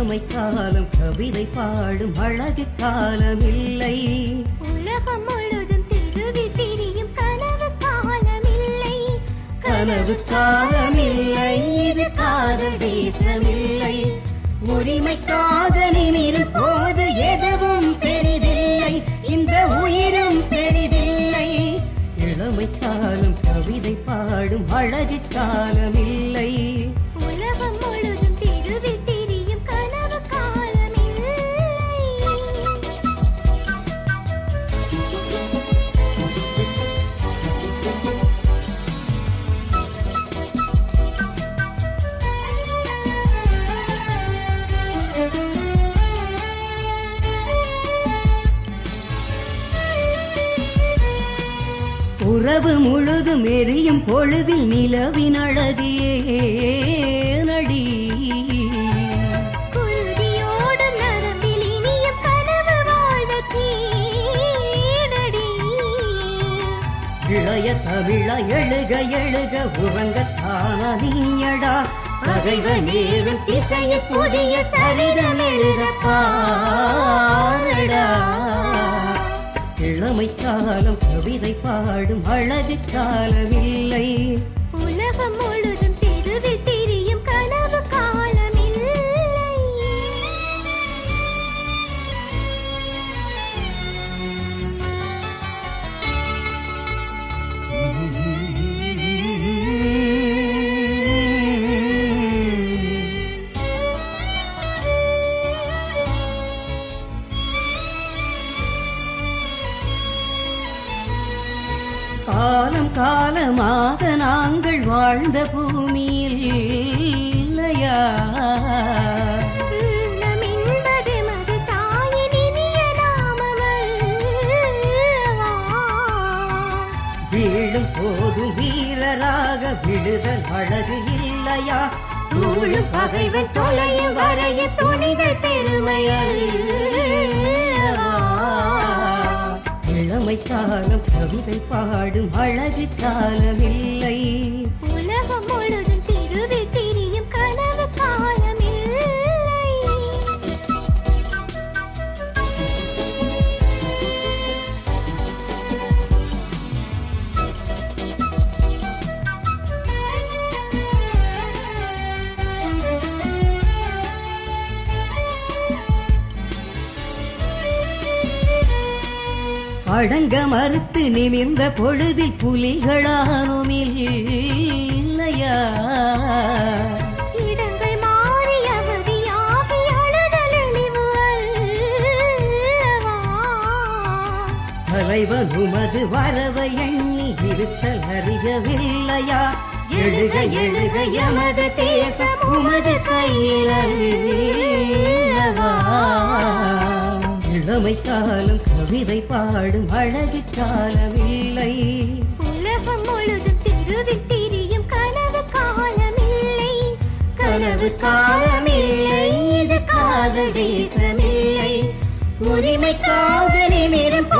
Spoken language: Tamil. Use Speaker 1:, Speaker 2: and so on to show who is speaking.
Speaker 1: இளமை காலம் கவிதை பாடும் அழகு காலமில்லை
Speaker 2: உலகம் முழுதும் தெருவில் திரியும் கனவு காலமில்லை
Speaker 1: கனவு காலமில்லை இது காதல் தேசமில்லை உரிமைக்காக நிமிரு போது எதுவும் பெரிதில்லை இந்த உயிரும் பெரிதில்லை இளமை காலம் கவிதை பாடும் அழகு காலமில்லை
Speaker 2: உலகம் முழுதும் தெருவில் திரியும் கனவு காலமில்லை
Speaker 1: உறவு முழுதும் எரியும் பொழுதில் நிலவின் அழகியே நடி
Speaker 2: குருதியோடும் நரம்பில் இனியும் கனவு வாழ்ந்த தேடடி
Speaker 1: இளைய தமிழ எழுக எழுக உறங்கத்தான நீயடா பகைவ நேரும் திசையை புதிய சரிதம் எழுத பாரடா இளமை காலம் கவிதை பாடும் அழகு காலமில்லை
Speaker 2: உலகம் முழுதும் தெருவில் திரியும் கனவு காலமில்லை
Speaker 1: காலம் காலமாக நாங்கள் வாழ்ந்த பூமியில் இல்லையா
Speaker 2: நம் என்பது மது தாயின் இனிய நாமமல்லவா?
Speaker 1: வீழும் போதும் வீரராக விடுதல் அழகு இல்லையா சூழும் பகைவன் தொலையும் வரையும் துணிகள் பெருமையல்லவா இளமை காலம் கவிதை பாடும் அழகு காலமில்லை
Speaker 2: உலகம் முழுதும் தெருவில் திரியும் கனவு காலமில்லை
Speaker 1: அடங்க மறுத்து நிமிர்ந்த பொழுதில் புலிகளானோம் இல்லையா
Speaker 2: இடங்கள் மாறி அகதியாகி அழுதல் இழிவு அல்லவா?
Speaker 1: தலைவன் உமது வரவை எண்ணி இருத்தல் அறியவில்லையா எழுக எழுக எமது தேசம் உமது கையில் அல்லவா இளமை காலம் கவிதை பாடும் அழகு காலமில்லை
Speaker 2: உலகம் முழுதும் தெருவில் திரியும் கனவு காலமில்லை
Speaker 1: கனவு காலமில்லை இது காதல் தேசமில்லை உரிமைக்காக நிமிரும்